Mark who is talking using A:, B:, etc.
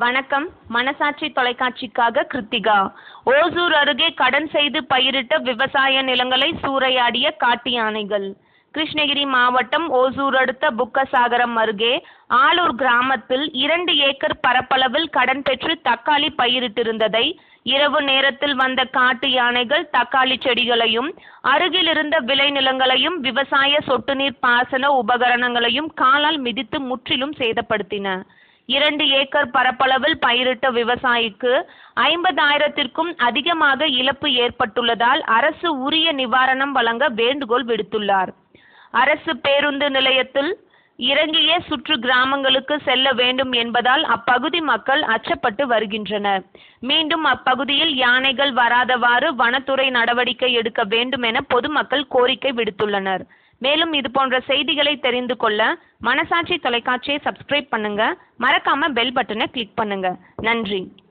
A: வணக்கம் மனசாட்சி தொலைக்காட்சிக்காக கிருத்திகா ஓசூர் அருகே கடன் செய்து பயிரிட்ட விவசாய நிலங்களை சூறையாடிய காட்டு யானைகள் கிருஷ்ணகிரி மாவட்டம் ஓசூர் அடுத்த புக்கசாகரம் அருகே ஆலூர் கிராமத்தில் இரண்டு ஏக்கர் பரப்பளவில் கடன் பெற்று தக்காளி பயிரிட்டிருந்ததை இரவு நேரத்தில் வந்த காட்டு யானைகள் தக்காளி செடிகளையும் அருகில் இருந்த விளைநிலங்களையும் விவசாய சொட்டு நீர் பாசன உபகரணங்களையும் காலால் மிதித்து முற்றிலும் சேதப்படுத்தின இரண்டு ஏக்கர் பரப்பளவில் பயிரிட்ட விவசாயிக்கு ஐம்பதாயிரத்திற்கும் அதிகமாக இழப்பு ஏற்பட்டுள்ளதால் அரசு உரிய நிவாரணம் வழங்க வேண்டுகோள் விடுத்துள்ளார் அரசு பேருந்து நிலையத்தில் இறங்கிய சுற்று கிராமங்களுக்கு செல்ல வேண்டும் என்பதால் அப்பகுதி மக்கள் அச்சப்பட்டு வருகின்றனர் மீண்டும் அப்பகுதியில் யானைகள் வராதவாறு வனத்துறை நடவடிக்கை எடுக்க வேண்டும் என பொதுமக்கள் கோரிக்கை விடுத்துள்ளனர் மேலும் இது போன்ற செய்திகளை தெரிந்து கொள்ள மனசாட்சி தொலைக்காட்சியை சப்ஸ்கிரைப் பண்ணுங்க மறக்காம பெல் பட்டனை கிளிக் பண்ணுங்க நன்றி